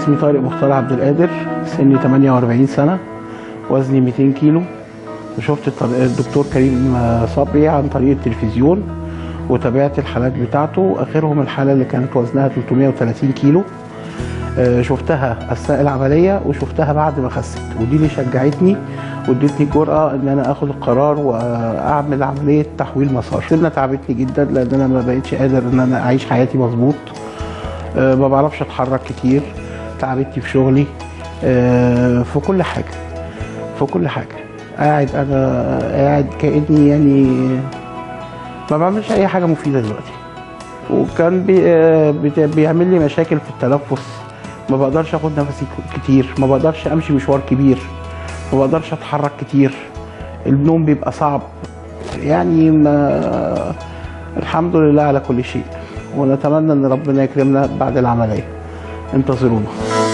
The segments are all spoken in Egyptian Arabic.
اسمي طارق مختار عبد القادر سني 48 سنة وزني 200 كيلو وشفت الطر- الدكتور كريم صبري عن طريق التلفزيون وتابعت الحالات بتاعته اخرهم الحالة اللي كانت وزنها 330 كيلو آه، شفتها اثناء العمليه وشفتها بعد ما خست ودي اللي شجعتني وادتني جرأه ان انا اخد القرار واعمل عمليه تحويل مسار سنه تعبتني جدا لان انا ما بقتش قادر ان انا اعيش حياتي مظبوط آه، ما بعرفش اتحرك كتير تعبتني في شغلي آه، في كل حاجه في كل حاجه قاعد انا قاعد كاني يعني ما بعملش اي حاجه مفيده دلوقتي وكان بي آه، بت- بيعمل لي مشاكل في التنفس ما بقدرش اخد نفسي ك- كتير ما بقدرش امشي مشوار كبير ما بقدرش اتحرك كتير النوم بيبقى صعب يعني ما الحمد لله على كل شيء ونتمنى ان ربنا يكرمنا بعد العمليه انتظرونا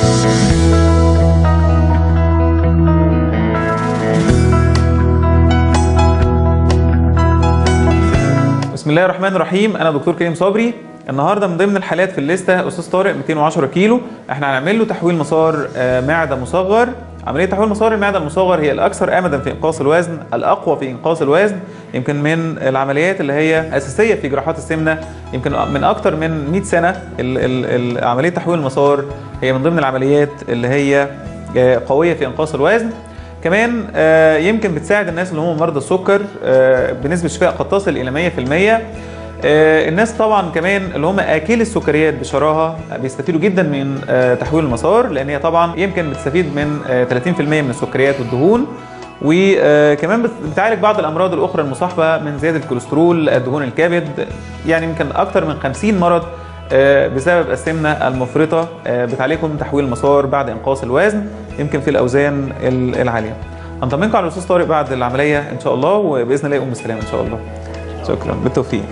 بسم الله الرحمن الرحيم انا دكتور كريم صبري النهارده من ضمن الحالات في الليسته استاذ طارق 210 كيلو احنا هنعمل له تحويل مسار آه، معده مصغر عمليه تحويل مسار المعده المصغر هي الاكثر امدا في انقاص الوزن الاقوى في انقاص الوزن يمكن من العمليات اللي هي اساسيه في جراحات السمنه يمكن من اكثر من 100 سنه ال- ال- ال- عمليه تحويل المسار هي من ضمن العمليات اللي هي آه، قويه في انقاص الوزن كمان آه، يمكن بتساعد الناس اللي هم مرضى السكر آه، بنسبه شفاء قد تصل الى 100% آه، الناس طبعا كمان اللي هم اكل السكريات بشراهه بيستفيدوا جدا من آه، تحويل المسار لان هي طبعا يمكن بتستفيد من آه، 30% من السكريات والدهون وكمان بت- بتعالج بعض الامراض الاخرى المصاحبه من زياده الكوليسترول دهون الكبد يعني يمكن اكثر من 50 مرض آه، بسبب السمنه المفرطه آه، بتعالجهم تحويل المسار بعد انقاص الوزن يمكن في الاوزان ال- العاليه. هنطمنكم على الاستاذ طارق بعد العمليه ان شاء الله وباذن الله يقوم بالسلامه ان شاء الله. شكرا بالتوفيق.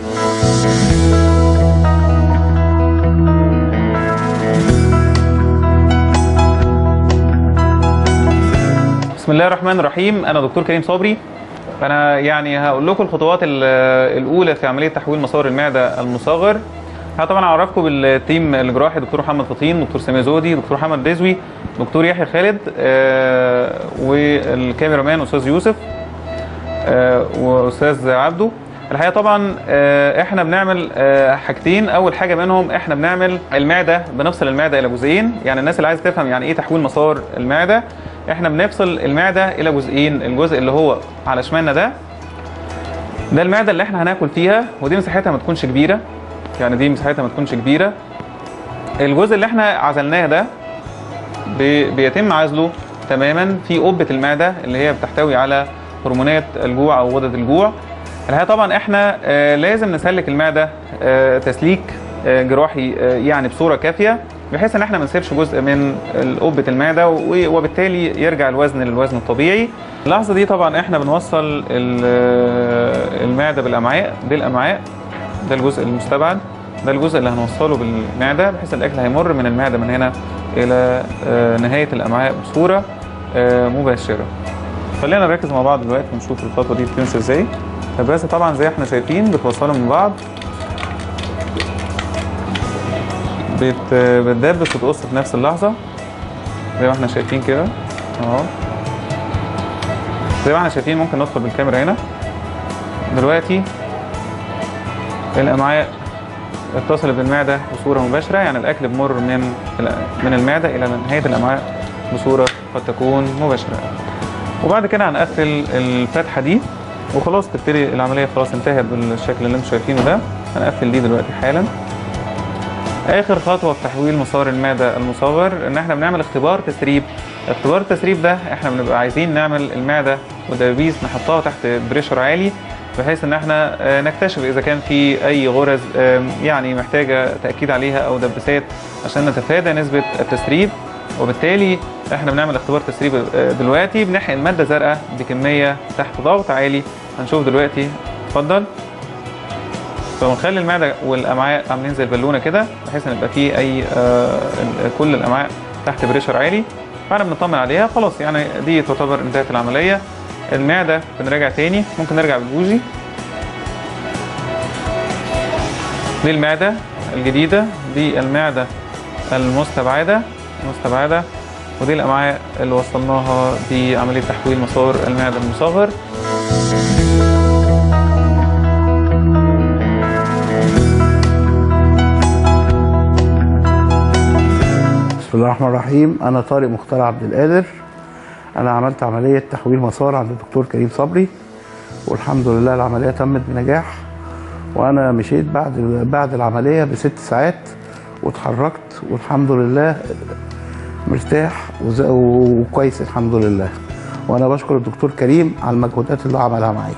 بسم الله الرحمن الرحيم انا دكتور كريم صبري انا يعني هقول لكم الخطوات ال- الاولى في عمليه تحويل مسار المعده المصغر ها طبعا اعرفكم بالتيم الجراحي دكتور محمد فطين دكتور سامي زودي دكتور محمد رزوي دكتور يحيى خالد آه، والكاميرامان استاذ يوسف آه، واستاذ عبده الحقيقه طبعا آه، احنا بنعمل آه، حاجتين اول حاجه منهم احنا بنعمل المعده بنفصل المعده الى جزئين يعني الناس اللي عايزه تفهم يعني ايه تحويل مسار المعده احنا بنفصل المعده الى جزئين الجزء اللي هو على شمالنا ده ده المعده اللي احنا هناكل فيها ودي مساحتها ما تكونش كبيره يعني دي مساحتها ما تكونش كبيره الجزء اللي احنا عزلناه ده بي- بيتم عزله تماما في قبه المعده اللي هي بتحتوي على هرمونات الجوع او غدد الجوع الحقيقه طبعا احنا آه، لازم نسلك المعده آه، تسليك آه، جراحي آه، يعني بصوره كافيه بحيث ان احنا ما نسيبش جزء من قبه المعده و- وبالتالي يرجع الوزن للوزن الطبيعي اللحظه دي طبعا احنا بنوصل ال- آه، المعده بالامعاء دي الامعاء ده الجزء المستبعد ده الجزء اللي هنوصله بالمعده بحيث الاكل هيمر من المعده من هنا الى آه، نهايه الامعاء بصوره آه، مباشره خلينا نركز مع بعض دلوقتي ونشوف الخطوه دي بتمشي ازاي بس طبعا زي احنا شايفين بتوصلهم من بعض بت... بتدبس وتقص في نفس اللحظه زي ما احنا شايفين كده اهو زي ما احنا شايفين ممكن ندخل بالكاميرا هنا دلوقتي الامعاء اتصلت بالمعده بصوره مباشره يعني الاكل بمر من من المعده الى نهايه الامعاء بصوره قد تكون مباشره وبعد كده هنقفل الفتحه دي وخلاص تبتدي العمليه خلاص انتهت بالشكل اللي انتم شايفينه ده هنقفل دي دلوقتي حالا اخر خطوه في تحويل مسار المعده المصغر ان احنا بنعمل اختبار تسريب اختبار التسريب ده احنا بنبقى عايزين نعمل المعده والدبابيس نحطها تحت بريشر عالي بحيث ان احنا آه، نكتشف اذا كان في اي غرز آم، يعني محتاجه تاكيد عليها او دبسات عشان نتفادى نسبه التسريب وبالتالي احنا بنعمل اختبار تسريب آه، دلوقتي بنحقن ماده زرقاء بكميه تحت ضغط عالي هنشوف دلوقتي اتفضل فبنخلي المعده والامعاء عاملين زي البالونه كده بحيث ان يبقى فيه اي آه كل الامعاء تحت بريشر عالي فاحنا بنطمن عليها خلاص يعني دي تعتبر انتهت العمليه المعده بنراجع تاني ممكن نرجع بالبوجي دي المعده الجديده دي المعده المستبعده مستبعده ودي الامعاء اللي وصلناها بعمليه تحويل مسار المعده المصغر بسم الله الرحمن الرحيم انا طارق مختار عبد القادر انا عملت عمليه تحويل مسار عند الدكتور كريم صبري والحمد لله العمليه تمت بنجاح وانا مشيت بعد بعد العمليه بست ساعات واتحركت والحمد لله مرتاح وز- وكويس الحمد لله وانا بشكر الدكتور كريم على المجهودات اللي عملها معايا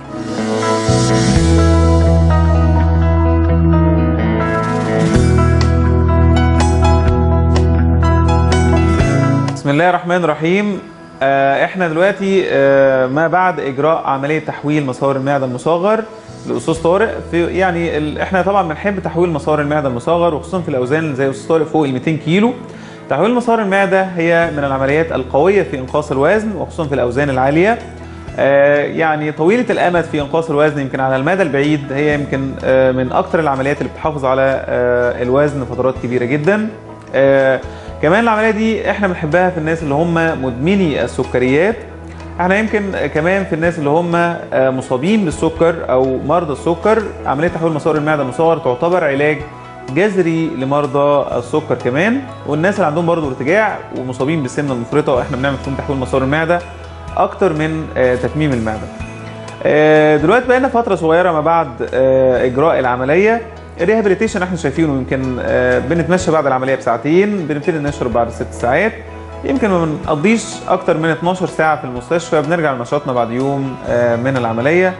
بسم الله الرحمن الرحيم آه، احنا دلوقتي آه، ما بعد اجراء عمليه تحويل مسار المعده المصغر لاستاذ طارق في يعني ال... احنا طبعا بنحب تحويل مسار المعده المصغر وخصوصا في الاوزان زي استاذ طارق فوق ال 200 كيلو تحويل مسار المعده هي من العمليات القويه في انقاص الوزن وخصوصا في الاوزان العاليه آه، يعني طويله الامد في انقاص الوزن يمكن على المدى البعيد هي يمكن آه، من اكثر العمليات اللي بتحافظ على آه، الوزن فترات كبيره جدا آه، كمان العمليه دي احنا بنحبها في الناس اللي هم مدمني السكريات احنا يمكن كمان في الناس اللي هم آه، مصابين بالسكر او مرضى السكر عمليه تحويل مسار المعده المصغر تعتبر علاج جذري لمرضى السكر كمان والناس اللي عندهم برضه ارتجاع ومصابين بالسمنه المفرطه واحنا بنعمل فيهم تحويل مسار المعده اكتر من آه، تكميم المعده آه، دلوقتي بقينا فتره صغيره ما بعد آه، اجراء العمليه الريهابيليتيشن احنا شايفينه يمكن آه، بنتمشى بعد العمليه بساعتين بنبتدي نشرب بعد ست ساعات يمكن ما بنقضيش اكتر من 12 ساعه في المستشفى بنرجع لنشاطنا بعد يوم آه، من العمليه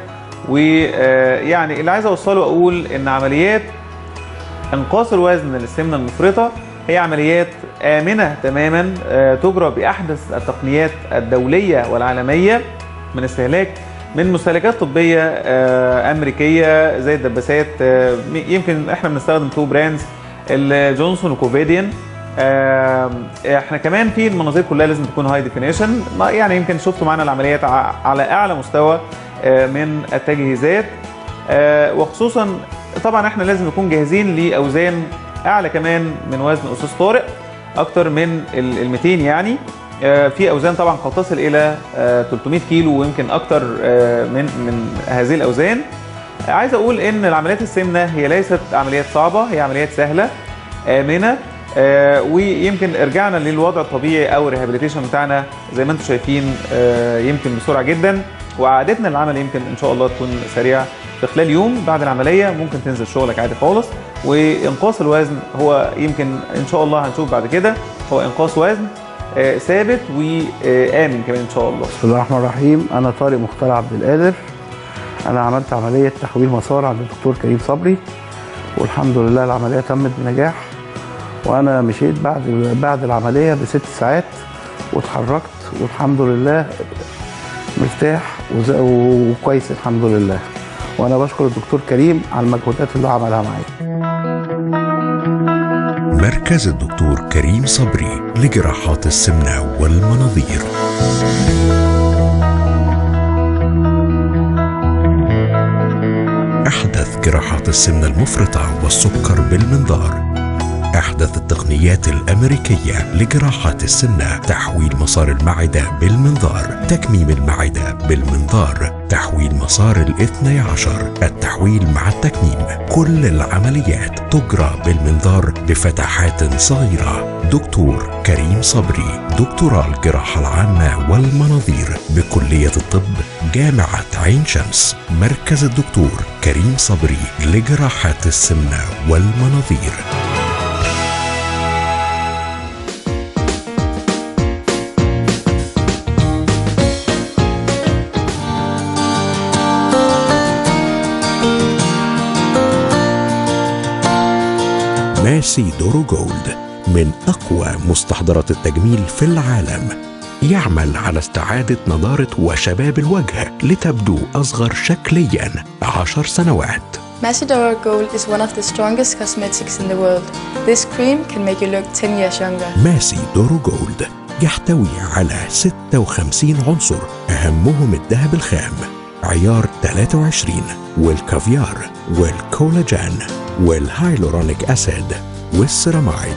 ويعني اللي عايز اوصله اقول ان عمليات انقاص الوزن للسمنه المفرطه هي عمليات امنه تماما آه، تجرى باحدث التقنيات الدوليه والعالميه من استهلاك من مستهلكات طبيه آه، امريكيه زي الدباسات آه، يمكن احنا بنستخدم تو براندز الجونسون وكوفيديان آه، احنا كمان في المناظير كلها لازم تكون هاي ديفينيشن يعني يمكن شفتوا معانا العمليات ع- على اعلى مستوى آه، من التجهيزات آه، وخصوصا طبعا احنا لازم نكون جاهزين لاوزان اعلى كمان من وزن استاذ طارق اكتر من ال 200 يعني آه، في اوزان طبعا قد تصل الى آه، 300 كيلو ويمكن اكتر آه، من من هذه الاوزان آه، عايز اقول ان العمليات السمنه هي ليست عمليات صعبه هي عمليات سهله امنه آه، ويمكن رجعنا للوضع الطبيعي او الريهابيليتيشن بتاعنا زي ما انتم شايفين آه، يمكن بسرعه جدا وعادتنا للعمل يمكن ان شاء الله تكون سريعه في خلال يوم بعد العمليه ممكن تنزل شغلك عادي خالص وانقاص الوزن هو يمكن ان شاء الله هنشوف بعد كده هو انقاص وزن آه، ثابت وامن كمان ان شاء الله بسم الله الرحمن الرحيم انا طارق مختار عبد القادر انا عملت عمليه تحويل مسار عند الدكتور كريم صبري والحمد لله العمليه تمت بنجاح وانا مشيت بعد بعد العمليه بست ساعات واتحركت والحمد لله مرتاح وز- وكويس الحمد لله وانا بشكر الدكتور كريم على المجهودات اللي عملها معايا مركز الدكتور كريم صبري لجراحات السمنة والمناظير أحدث جراحات السمنة المفرطة والسكر بالمنظار أحدث التقنيات الأمريكية لجراحات السمنة تحويل مسار المعدة بالمنظار تكميم المعدة بالمنظار تحويل مسار الاثني عشر التحويل مع التكميم كل العمليات تجرى بالمنظار بفتحات صغيرة دكتور كريم صبري دكتوراه الجراحة العامة والمناظير بكلية الطب جامعة عين شمس مركز الدكتور كريم صبري لجراحات السمنة والمناظير ماسي دورو جولد من أقوى مستحضرات التجميل في العالم يعمل على استعادة نضارة وشباب الوجه لتبدو أصغر شكليا عشر سنوات Macedora Gold is one of the strongest cosmetics in the world. This cream can make you look 10 years younger. ماسي دورو جولد يحتوي على 56 عنصر أهمهم الذهب الخام عيار 23 والكافيار والكولاجين والهايلورونيك أسيد والسيراميد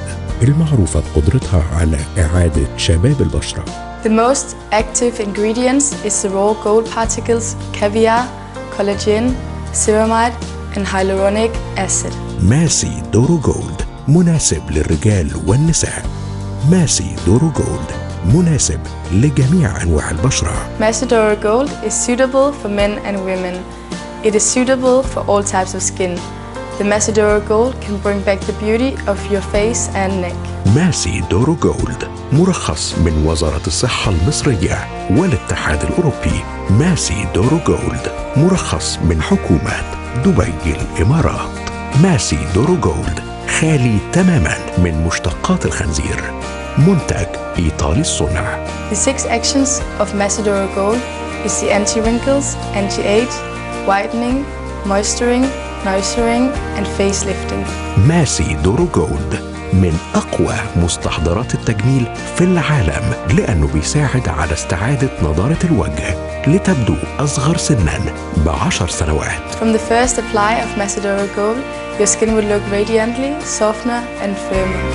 المعروفة بقدرتها على إعادة شباب البشرة The most active ingredients is the raw gold particles, caviar, collagen, ceramide, and hyaluronic acid. ماسي دورو جولد مناسب للرجال والنساء ماسي دورو جولد مناسب لجميع أنواع البشرة Macedora Gold is suitable for men and women. It is suitable for all types of skin. The Macedora Gold can bring back the beauty of your face and neck. ماسي دورو جولد مرخص من وزارة الصحة المصرية والاتحاد الأوروبي ماسي دورو جولد مرخص من حكومة دبي الإمارات ماسي دورو جولد خالي تماما من مشتقات الخنزير منتج إيطالي الصنع The six actions of Macedora Gold is the anti-wrinkles, anti-age, whitening, moisturing, nourishing, and facelifting. ماسي دورو جولد من أقوى مستحضرات التجميل في العالم لأنه بيساعد على استعادة نضارة الوجه لتبدو أصغر سنا بعشر سنوات From the first apply of Macedora Gold, your skin will look radiantly, softer, and firmer.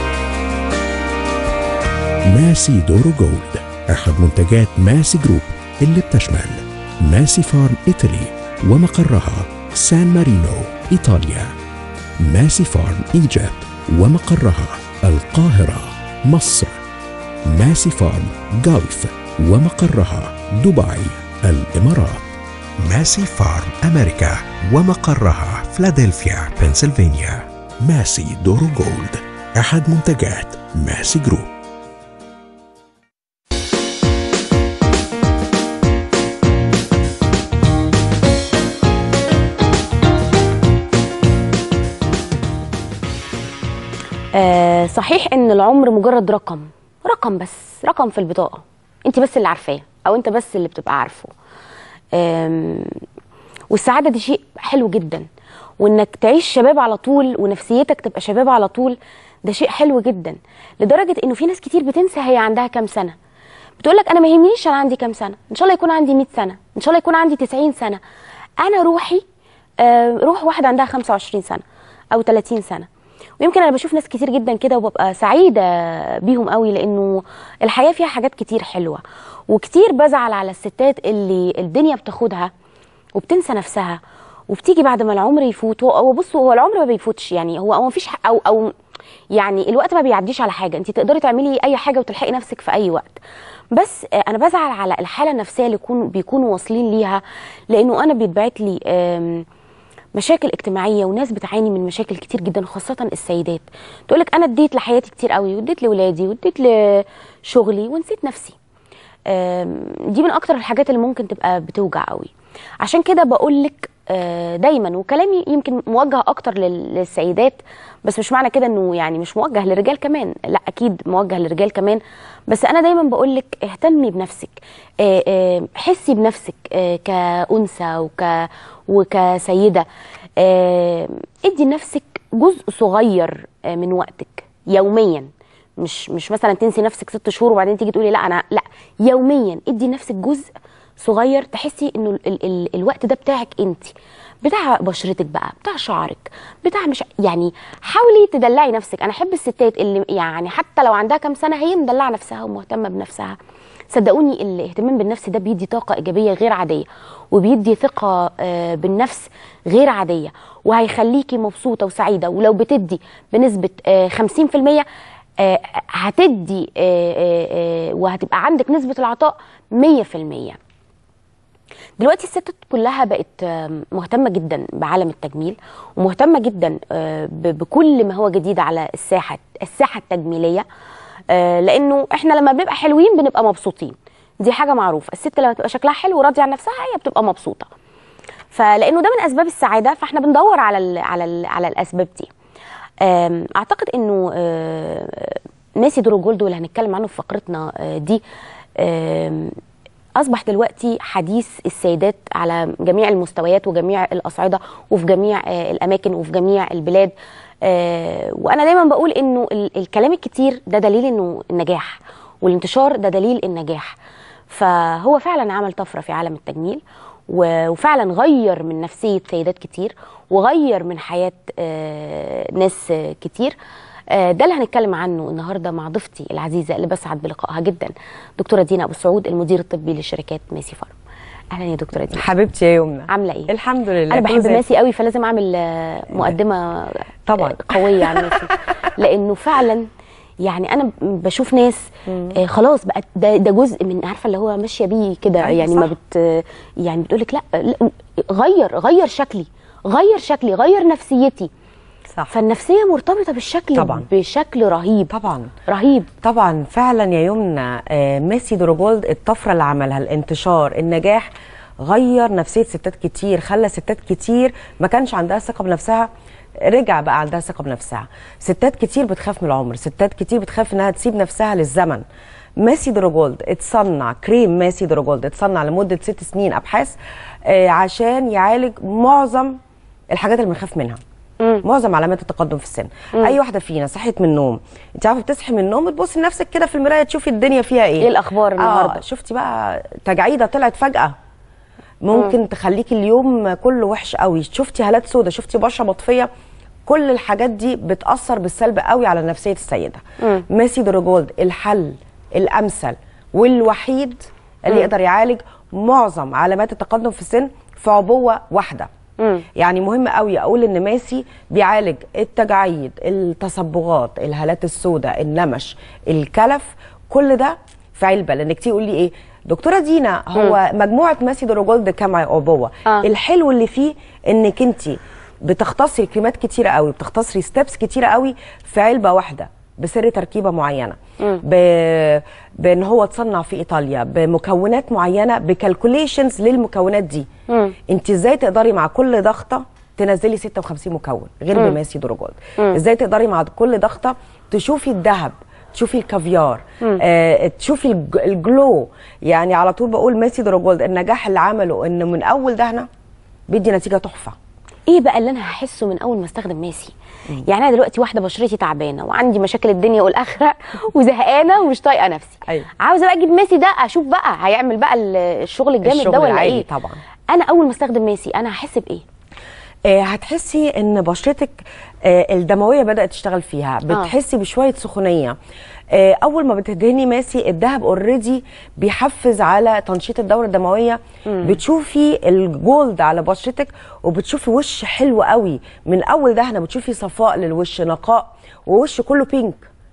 ماسي دورو جولد أحد منتجات ماسي جروب اللي بتشمل ماسي فارم إيطالي ومقرها سان مارينو إيطاليا ماسي فارم إيجيبت ومقرها القاهرة مصر ماسي فارم جلف ومقرها دبي الإمارات ماسي فارم أمريكا ومقرها فلادلفيا بنسلفانيا ماسي دورو جولد أحد منتجات ماسي جروب آه صحيح ان العمر مجرد رقم رقم بس رقم في البطاقه انت بس اللي عارفاه او انت بس اللي بتبقى عارفه آم، والسعاده دي شيء حلو جدا وانك تعيش شباب على طول ونفسيتك تبقى شباب على طول ده شيء حلو جدا لدرجه انه في ناس كتير بتنسى هي عندها كام سنه بتقول لك انا ما يهمنيش انا عندي كام سنه ان شاء الله يكون عندي 100 سنه ان شاء الله يكون عندي 90 سنه انا روحي آه، روح واحده عندها 25 سنه او 30 سنه ويمكن انا بشوف ناس كتير جدا كده وببقى سعيده بيهم قوي لانه الحياه فيها حاجات كتير حلوه وكتير بزعل على الستات اللي الدنيا بتاخدها وبتنسى نفسها وبتيجي بعد ما العمر يفوت هو هو بصوا هو العمر ما بيفوتش يعني هو ما فيش او او يعني الوقت ما بيعديش على حاجه انت تقدري تعملي اي حاجه وتلحقي نفسك في اي وقت بس آه، انا بزعل على الحاله النفسيه اللي يكون بيكونوا واصلين ليها لانه انا بيتبعت لي آم، مشاكل اجتماعيه وناس بتعاني من مشاكل كتير جدا خاصه السيدات تقول لك انا اديت لحياتي كتير قوي واديت لاولادي واديت لشغلي ونسيت نفسي آم، دي من اكتر الحاجات اللي ممكن تبقى بتوجع قوي عشان كده بقول لك دايما وكلامي يمكن موجه اكتر لل- للسيدات بس مش معنى كده انه يعني مش موجه للرجال كمان لا اكيد موجه للرجال كمان بس انا دايما بقول لك اهتمي بنفسك آه، آه، حسي بنفسك آه، كانثى وك وكسيده آه، ادي لنفسك جزء صغير آه، من وقتك يوميا مش مش مثلا تنسي نفسك ست شهور وبعدين تيجي تقولي لا انا لا يوميا ادي لنفسك جزء صغير تحسي انه ال ال ال الوقت ده بتاعك انت بتاع بشرتك بقى بتاع شعرك بتاع مش يعني حاولي تدلعي نفسك انا احب الستات اللي يعني حتى لو عندها كام سنه هي مدلعه نفسها ومهتمه بنفسها صدقوني الاهتمام بالنفس ده بيدي طاقه ايجابيه غير عاديه وبيدي ثقه آه، بالنفس غير عاديه وهيخليكي مبسوطه وسعيده ولو بتدي بنسبه آه، 50% آه، هتدي آه، آه، آه، وهتبقى عندك نسبه العطاء 100% دلوقتي الستات كلها بقت آم، مهتمه جدا بعالم التجميل ومهتمه جدا آه، ب- بكل ما هو جديد على الساحه الساحه التجميليه آه، لانه احنا لما بنبقى حلوين بنبقى مبسوطين دي حاجه معروفه الست لما تبقى شكلها حلو وراضيه عن نفسها هي بتبقى مبسوطه فلانه ده من اسباب السعاده فاحنا بندور على ال على ال على الاسباب دي آم، اعتقد انه آه، ميسي دورو جولد واللي هنتكلم عنه في فقرتنا آه، دي آم، اصبح دلوقتي حديث السيدات على جميع المستويات وجميع الاصعده وفي جميع آه، الاماكن وفي جميع البلاد آه، وانا دايما بقول انه ال- الكلام الكتير ده دليل انه النجاح والانتشار ده دليل النجاح فهو فعلا عمل طفره في عالم التجميل و- وفعلا غير من نفسيه سيدات كتير وغير من حياه آه، ناس آه، كتير آه، ده اللي هنتكلم عنه النهارده مع ضيفتي العزيزه اللي بسعد بلقائها جدا دكتوره دينا ابو سعود المدير الطبي لشركات ميسي فارم اهلا يا دكتوره دينا حبيبتي يا يمنى عامله ايه الحمد لله انا كله بحب زي ميسي قوي فلازم اعمل آه، مقدمه طبعاً. آه، قويه عن ميسي لانه فعلا يعني انا بشوف ناس آه خلاص بقت ده, ده جزء من عارفه اللي هو ماشيه بيه كده أيوة يعني ما صح. بت يعني بتقول لك لا, لا غير غير شكلي غير شكلي غير نفسيتي صح فالنفسيه مرتبطه بالشكل طبعاً. بشكل رهيب طبعا رهيب طبعا فعلا يا يمنى آه، ميسي دروجولد الطفره اللي عملها الانتشار النجاح غير نفسيه ستات كتير خلى ستات كتير ما كانش عندها ثقه بنفسها رجع بقى عندها ثقه بنفسها ستات كتير بتخاف من العمر ستات كتير بتخاف انها تسيب نفسها للزمن ماسي دروجولد اتصنع كريم ماسي دروجولد اتصنع لمده ست سنين ابحاث آه، عشان يعالج معظم الحاجات اللي بنخاف منها معظم علامات التقدم في السن اي واحده فينا صحيت من النوم انت عارفه بتصحي من النوم تبصي لنفسك كده في المرايه تشوفي الدنيا فيها ايه إيه الأخبار النهاردة؟ آه شفتي بقى تجاعيده طلعت فجاه ممكن تخليكي اليوم كله وحش قوي شفتي هالات سودة شفتي بشره مطفيه كل الحاجات دي بتاثر بالسلب قوي على نفسيه السيده ماسي دروجولد الحل الامثل والوحيد اللي يقدر يعالج معظم علامات التقدم في السن في عبوه واحده يعني مهم قوي اقول ان ماسي بيعالج التجاعيد التصبغات الهالات السوداء النمش الكلف كل ده في علبه لان كتير يقول لي ايه دكتوره دينا هو مجموعه ماسي دروجولد كام عبوه آه. الحلو اللي فيه انك انت بتختصري كريمات كتيره قوي بتختصري ستيبس كتيره قوي في علبه واحده بسر تركيبه معينه ب... بان هو اتصنع في ايطاليا بمكونات معينه بكالكوليشنز للمكونات دي انت ازاي تقدري مع كل ضغطه تنزلي 56 مكون غير بماسي دروجولد ازاي تقدري مع كل ضغطه تشوفي الذهب تشوفي الكافيار آه، تشوفي الج- الجلو يعني على طول بقول ماسي دروجولد النجاح اللي عمله ان من اول دهنه بيدي نتيجه تحفه ايه بقى اللي انا هحسه من اول ما استخدم ماسي يعني انا دلوقتي واحده بشرتي تعبانه وعندي مشاكل الدنيا والاخره وزهقانه ومش طايقه نفسي أيوة. عاوزه بقى اجيب ماسي ده اشوف بقى هيعمل بقى ال- الشغل الجامد الشغل ده ولا العالي ايه طبعاً. انا اول ما استخدم ماسي انا هحس بايه آه، هتحسي ان بشرتك آه، الدمويه بدات تشتغل فيها بتحسي بشويه سخونيه آه، اول ما بتدهني ماسي الدهب اوريدي بيحفز على تنشيط الدوره الدمويه بتشوفي الجولد على بشرتك وبتشوفي وش حلو قوي من اول دهنه بتشوفي صفاء للوش نقاء ووش كله بينك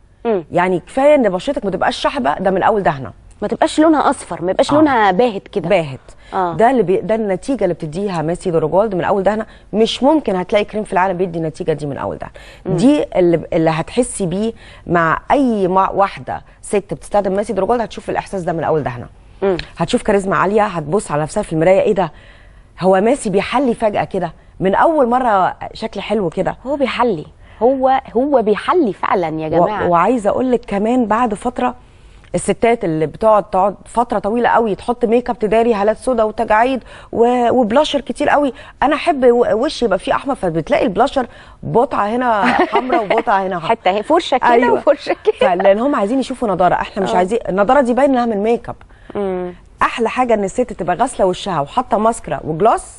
يعني كفايه ان بشرتك ما تبقاش شحبه ده من اول دهنه ما تبقاش لونها اصفر ما يبقاش آه. لونها باهت كده باهت آه. ده اللي بي... ده النتيجه اللي بتديها ميسي دروجولد من اول دهنه مش ممكن هتلاقي كريم في العالم بيدي النتيجه دي من اول دهنه دي اللي, اللي هتحسي بيه مع اي مع واحده ست بتستخدم ميسي دروجولد هتشوف الاحساس ده من اول دهنه هتشوف كاريزما عاليه هتبص على نفسها في المرايه ايه ده هو ماسي بيحلي فجاه كده من اول مره شكل حلو كده هو بيحلي هو هو بيحلي فعلا يا جماعه و... وعايزه اقول لك كمان بعد فتره الستات اللي بتقعد تقعد فتره طويله قوي تحط ميك اب تداري هالات سودا وتجاعيد و... وبلاشر كتير قوي انا احب و- وشي يبقى فيه احمر فبتلاقي البلاشر بقطعه هنا حمراء وقطعه هنا حته اهي فرشه كده أيوة. وفرشه كده لان هم عايزين يشوفوا نضاره احنا مش عايزين النضاره دي باين انها من ميك اب احلى حاجه ان الست تبقى غاسله وشها وحاطه ماسكرا وجلاس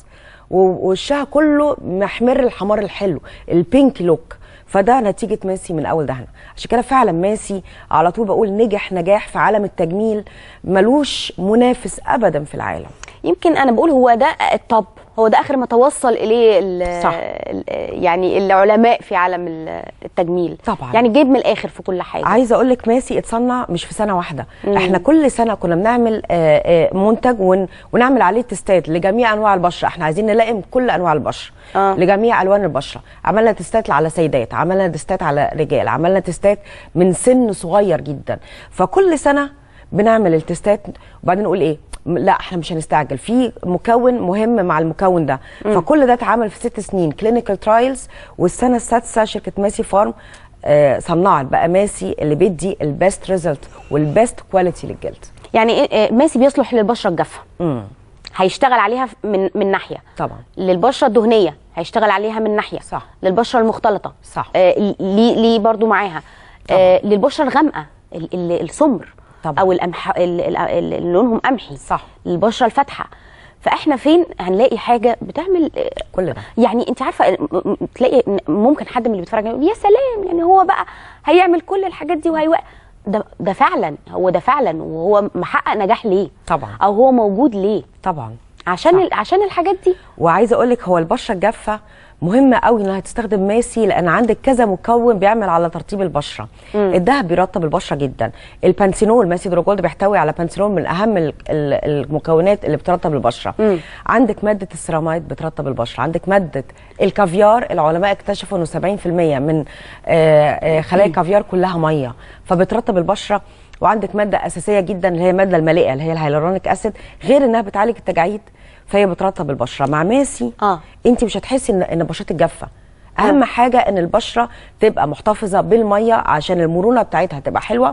ووشها كله محمر الحمار الحلو البينك لوك فده نتيجه ماسي من اول دهنه عشان كده فعلا ماسي على طول بقول نجح نجاح في عالم التجميل ملوش منافس ابدا في العالم يمكن انا بقول هو ده الطب هو ده اخر ما توصل اليه ال- صح. ال- يعني العلماء في عالم ال- التجميل طبعاً. يعني جيب من الاخر في كل حاجه عايزه اقول لك ماسي اتصنع مش في سنه واحده احنا كل سنه كنا بنعمل آه، آه، منتج ون ونعمل عليه تستات لجميع انواع البشره احنا عايزين نلائم كل انواع البشره آه. لجميع الوان البشره عملنا تستات على سيدات عملنا تستات على رجال عملنا تستات من سن صغير جدا فكل سنه بنعمل التستات وبعدين نقول ايه م- لا احنا مش هنستعجل في مكون مهم مع المكون ده فكل ده اتعمل في ست سنين كلينيكال ترايلز والسنه السادسه شركه ماسي فارم آه، صنعت بقى ماسي اللي بيدي البيست ريزلت والبيست كواليتي للجلد يعني إيه- إيه، ماسي بيصلح للبشره الجافه امم هيشتغل عليها ف- من من ناحيه طبعا للبشره الدهنيه هيشتغل عليها من ناحيه صح. للبشره المختلطه صح. آه ليه ليه برضو معاها آه للبشره الغامقه ال- ال- السمر طبعا. او الأمح... ال- ال- ال- اللي لونهم قمحي صح. للبشره الفاتحه فاحنا فين هنلاقي حاجه بتعمل آه، كل ده يعني انت عارفه م- م- تلاقي إن ممكن حد من اللي بيتفرج يقول يا سلام يعني هو بقى هيعمل كل الحاجات دي وهيوقع ده ده فعلا هو ده فعلا وهو محقق نجاح ليه طبعا او هو موجود ليه طبعا عشان صح. ال- عشان الحاجات دي وعايزه اقول لك هو البشره الجافه مهمه قوي انها تستخدم ماسي لان عندك كذا مكون بيعمل على ترطيب البشره الدهب بيرطب البشره جدا البانسينول ماسي دروجولد بيحتوي على بانسينول من اهم ال- ال- المكونات اللي بترطب البشره عندك ماده السيراميد بترطب البشره عندك ماده الكافيار العلماء اكتشفوا انه 70% من آه، آه، خلايا الكافيار كلها ميه فبترطب البشره وعندك ماده اساسيه جدا اللي هي الماده المالئه اللي هي الهيالورونيك اسيد غير انها بتعالج التجاعيد فهي بترطب البشره مع ماسي آه. انت مش هتحسي ان ان بشرتك جافه اهم حاجه ان البشره تبقى محتفظه بالميه عشان المرونه بتاعتها تبقى حلوه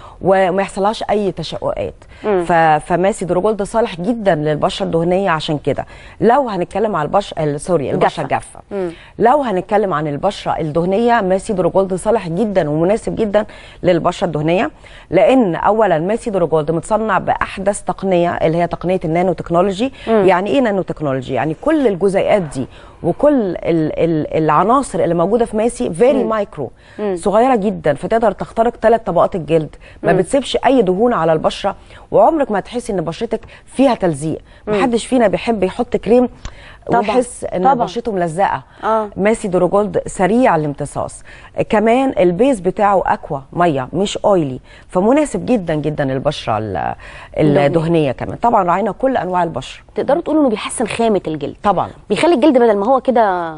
وما يحصلهاش اي تشققات ف... فماسي دروجولد صالح جدا للبشره الدهنيه عشان كده لو هنتكلم على البشره سوري البشره الجافه لو هنتكلم عن البشره الدهنيه ماسي دروجولد صالح جدا ومناسب جدا للبشره الدهنيه لان اولا ماسي دروجولد متصنع باحدث تقنيه اللي هي تقنيه النانو تكنولوجي يعني ايه نانو تكنولوجي يعني كل الجزيئات دي وكل ال ال العناصر اللي موجوده في ماسي فيري مايكرو صغيره جدا فتقدر تخترق ثلاث طبقات الجلد ما بتسيبش اي دهون على البشره وعمرك ما هتحسي ان بشرتك فيها تلزيق محدش فينا بيحب يحط كريم طبعاً. ويحس ان طبعاً. بشرته ملزقه آه. ماسي دروجولد سريع الامتصاص كمان البيز بتاعه اكوا ميه مش اويلي فمناسب جدا جدا للبشره ال- الدهنيه كمان طبعا راعينا كل انواع البشره تقدروا تقولوا انه بيحسن خامه الجلد طبعا بيخلي الجلد بدل ما هو كده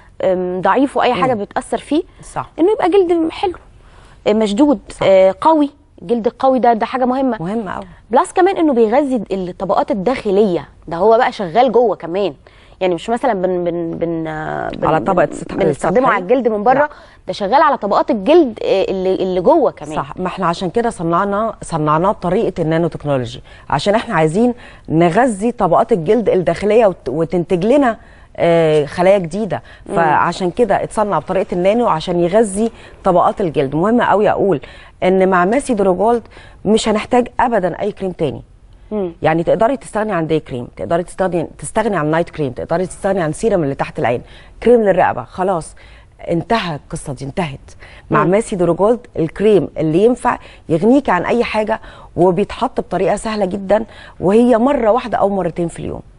أم، ضعيف واي حاجه بتاثر فيه صح. انه يبقى جلد حلو أه، مشدود أه، قوي الجلد القوي ده ده حاجه مهمه مهم قوي بلس كمان انه بيغذي الطبقات الداخليه ده هو بقى شغال جوه كمان يعني مش مثلا بن بن بن آه، بن على طبقة بن- السطح- بنستخدمه السطحية. على الجلد من بره لا. ده شغال على طبقات الجلد آه، اللي اللي جوه كمان صح ما احنا عشان كده صنعنا صنعناه بطريقه النانو تكنولوجي عشان احنا عايزين نغذي طبقات الجلد الداخليه وت- وتنتج لنا آه، خلايا جديده فعشان كده اتصنع بطريقه النانو عشان يغذي طبقات الجلد مهم قوي اقول ان مع ماسي دروجولد مش هنحتاج ابدا اي كريم تاني يعني تقدري تستغني عن داي كريم تقدري تستغني تستغني عن نايت كريم تقدري تستغني عن سيرم اللي تحت العين كريم للرقبه خلاص انتهى القصه دي انتهت مع ماسي دروجولد الكريم اللي ينفع يغنيك عن اي حاجه وبيتحط بطريقه سهله جدا وهي مره واحده او مرتين في اليوم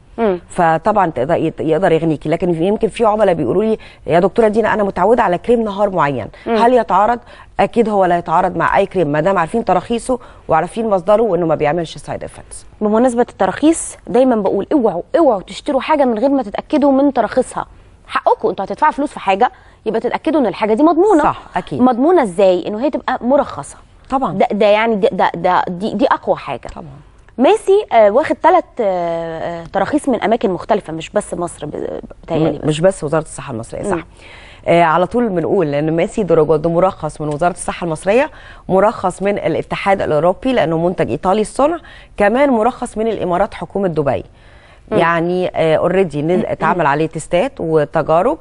فطبعا تقدر يقدر يغنيكي لكن في- يمكن في عملاء بيقولوا لي يا دكتوره دينا انا متعوده على كريم نهار معين هل يتعارض اكيد هو لا يتعارض مع اي كريم ما دام عارفين تراخيصه وعارفين مصدره وانه ما بيعملش سايد افكتس بمناسبه التراخيص دايما بقول اوعوا اوعوا تشتروا حاجه من غير ما تتاكدوا من تراخيصها حقكم انتوا هتدفعوا فلوس في حاجه يبقى تتاكدوا ان الحاجه دي مضمونه صح، أكيد. مضمونه ازاي انه هي تبقى مرخصه طبعا. ده, ده يعني ده, ده, ده دي, دي اقوى حاجه طبعا. ميسي آه واخد ثلاث آه آه، تراخيص من اماكن مختلفه مش بس مصر ب- بتهيألي بس. مش بس وزاره الصحه المصريه صح آه على طول بنقول لان ميسي دروجولد مرخص من وزاره الصحه المصريه مرخص من الاتحاد الاوروبي لانه منتج ايطالي الصنع كمان مرخص من الامارات حكومه دبي يعني اوريدي اتعمل عليه تيستات وتجارب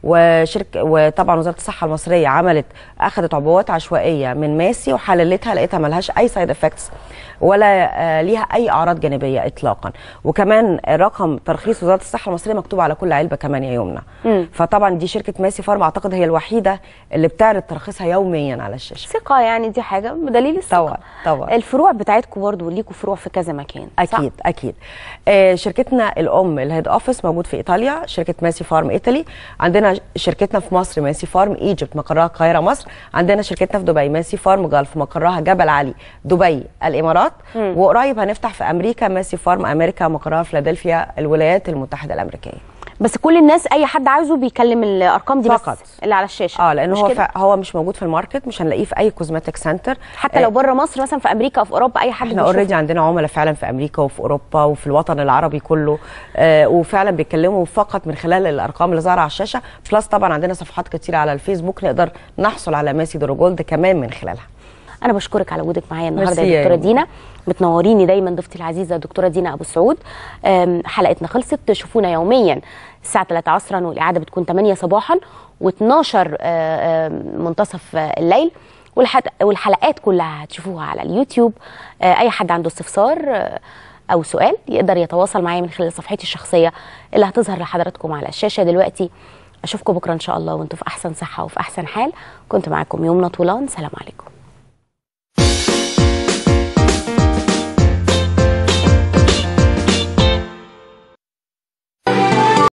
وشركه وطبعا وزاره الصحه المصريه عملت اخذت عبوات عشوائيه من ماسي وحللتها لقيتها ملهاش اي سايد افكتس ولا آه، ليها اي اعراض جانبيه اطلاقا وكمان رقم ترخيص وزاره الصحه المصريه مكتوب على كل علبه كمان يا يمنى فطبعا دي شركه ماسي فارما اعتقد هي الوحيده اللي بتعرض ترخيصها يوميا على الشاشه ثقه يعني دي حاجه بدليل الثقه طبعا، طبعا. الفروع بتاعتكم برضو ليكوا فروع في كذا مكان صح؟ اكيد اكيد آه شركتنا الام الهيد اوفيس موجود في ايطاليا شركه ماسي فارم ايطالي عندنا شركتنا في مصر ماسي فارم ايجيبت مقرها القاهره مصر عندنا شركتنا في دبي ماسي فارم جلف مقرها جبل علي دبي الامارات وقريب هنفتح في امريكا ماسي فارم امريكا مقرها فيلادلفيا الولايات المتحده الامريكيه بس كل الناس اي حد عاوزه بيكلم الارقام دي فقط. بس اللي على الشاشه اه لان مش هو كده؟ فع- هو مش موجود في الماركت مش هنلاقيه في اي كوزماتيك سنتر حتى لو بره مصر مثلا في امريكا او في اوروبا اي حد احنا بيشوف. اوريدي عندنا عملاء فعلا في امريكا وفي اوروبا وفي الوطن العربي كله آه وفعلا بيتكلموا فقط من خلال الارقام اللي ظاهره على الشاشه بلس طبعا عندنا صفحات كتيره على الفيسبوك نقدر نحصل على ماسي دروجولد كمان من خلالها انا بشكرك على وجودك معايا النهارده ميرسي يا يا دكتوره يمنى. دينا بتنوريني دايما ضيفتي العزيزه دكتوره دينا ابو سعود أم، حلقتنا خلصت تشوفونا يوميا الساعه 3 عصرا والاعاده بتكون 8 صباحا و12 منتصف آه، الليل والحد- والحلقات كلها هتشوفوها على اليوتيوب آه، اي حد عنده استفسار آه، او سؤال يقدر يتواصل معايا من خلال صفحتي الشخصيه اللي هتظهر لحضراتكم على الشاشه دلوقتي اشوفكم بكره ان شاء الله وانتم في احسن صحه وفي احسن حال كنت معاكم يمنى طولان سلام عليكم